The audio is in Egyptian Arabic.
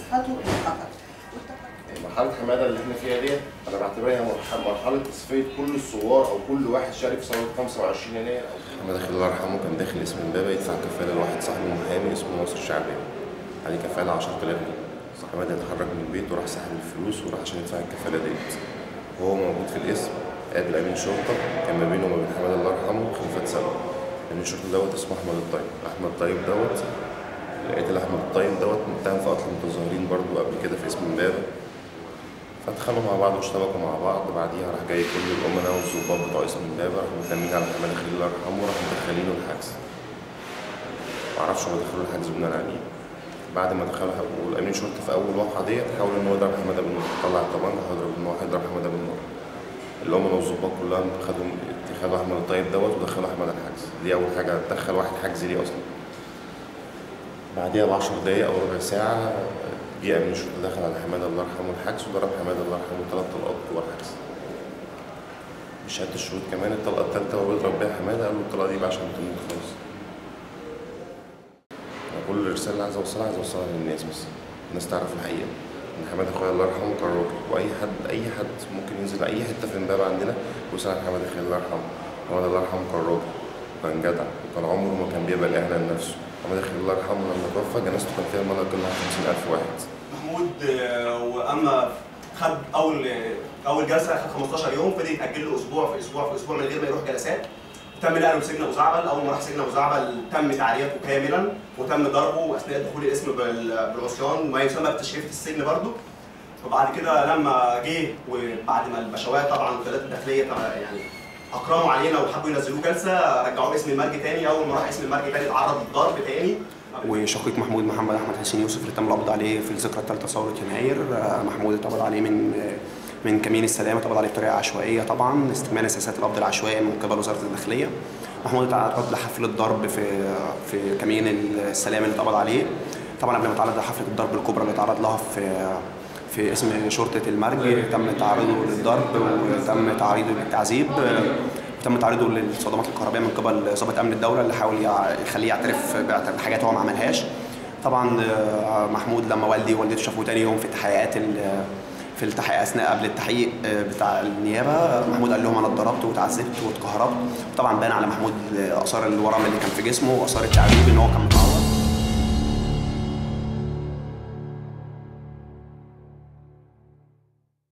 صفته انتقد مرحلة حمادة اللي احنا فيها ديت أنا بعتبرها مرح- مرحلة تصفية كل الثوار أو كل واحد شارك في ثورة 25 يناير أو حمادة خليل الله يرحمه كان داخل اسم امبابة يدفع كفالة لواحد صاحبه محامي اسمه ناصر شعبان عليه كفالة 10000 جنيه حمادة اتحرك من البيت وراح سحب الفلوس وراح عشان يدفع الكفالة ديت وهو موجود في الاسم قابل أمين شرطة كان ما بينه وما بين حمادة الله يرحمه خلافات سبب أمين الشرطة دوت اسمه أحمد الطيب أحمد الطيب دوت لقيت الأحمد الطيب دوت متهم في قتل المتظاهرين برضو قبل كده في اسم امبابة فدخلوا مع بعض واشتبكوا مع بعض بعديها راح جاي كل الأمناء والظباط بتوع اسم امبابة راحوا متلمين على حمادة خليل الله يرحمه راحوا مدخلينه الحجز معرفش هما دخلوه الحجز بناء على ايه بعد ما دخلوا والأمين شرطة في أول واقعة ديت حاول إن هو يضرب حمادة بالنار طلع الطبنجة هيضرب إن هو هيضرب حمادة بالنار الأمناء والظباط كلها خدوا خدوا أحمد الطيب دوت ودخلوا أحمد الحجز دي أول حاجة دخل واحد حجز ليه أصلا بعديها ب 10 دقايق أو ربع ساعة جه أمين الشرطة دخل على حمادة الله يرحمه الحجز وضرب حمادة الله يرحمه ثلاث طلقات جوه الحجز بشهادة الشهود كمان الطلقة التالتة وهو بيضرب بيها حمادة قال له الطلقة دي بقى عشان تموت خالص أنا كل الرسالة اللي عايز أوصلها عايز أوصلها للناس بس الناس تعرف الحقيقة إن حمادة أخويا الله يرحمه كان راجل وأي حد أي حد ممكن ينزل أي حتة في امبابة عندنا ويسأل عن حمادة خالد الله يرحمه حمادة الله يرحمه كان راجل وكان جدع وكان عمره ما كان بيقبل إهانة لنفسه حمادة خالد الله يرحمه لما توفى جنازته كان فيها المرة كلها 50000 واحد محمود آه، واما خد اول اول جلسه خد 15 يوم فضل يتاجل له اسبوع في اسبوع في اسبوع من غير ما يروح جلسات تم نقله لسجن ابو زعبل اول ما راح سجن ابو زعبل تم تعريته كاملا وتم ضربه اثناء دخول الاسم بال- بالعصيان ما يسمى بتشريف السجن برضه وبعد كده لما جه وبعد ما البشوات طبعا الوكالات الداخليه طبعاً يعني اكرموا علينا وحبوا ينزلوه جلسه رجعوه اسم المرج تاني اول ما راح اسم المرج تاني اتعرض للضرب تاني وشقيق محمود محمد احمد حسين يوسف اللي تم القبض عليه في الذكرى الثالثه ثوره يناير آه، محمود اتقبض عليه من آه، من كمين السلام اتقبض عليه بطريقه عشوائيه طبعا استكمال سياسات القبض العشوائي من قبل وزاره الداخليه محمود اتعرض لحفله ضرب في في كمين السلام اللي اتقبض عليه طبعا قبل ما يتعرض لحفله الضرب الكبرى اللي اتعرض لها في في اسم شرطه المرج تم تعريضه للضرب وتم تعريضه للتعذيب آه، تم تعريضه للصدمات الكهربائيه من قبل ضابط امن الدوله اللي حاول يع- يخليه يعترف بحاجات هو ما عملهاش طبعا آه، محمود لما والدي ووالدته شافوه تاني يوم في التحقيقات ال- في التحقيق اثناء قبل التحقيق آه، بتاع النيابه محمود قال لهم انا اتضربت واتعذبت واتكهربت طبعا بان على محمود اثار الورم اللي كان في جسمه واثار التعذيب ان هو كان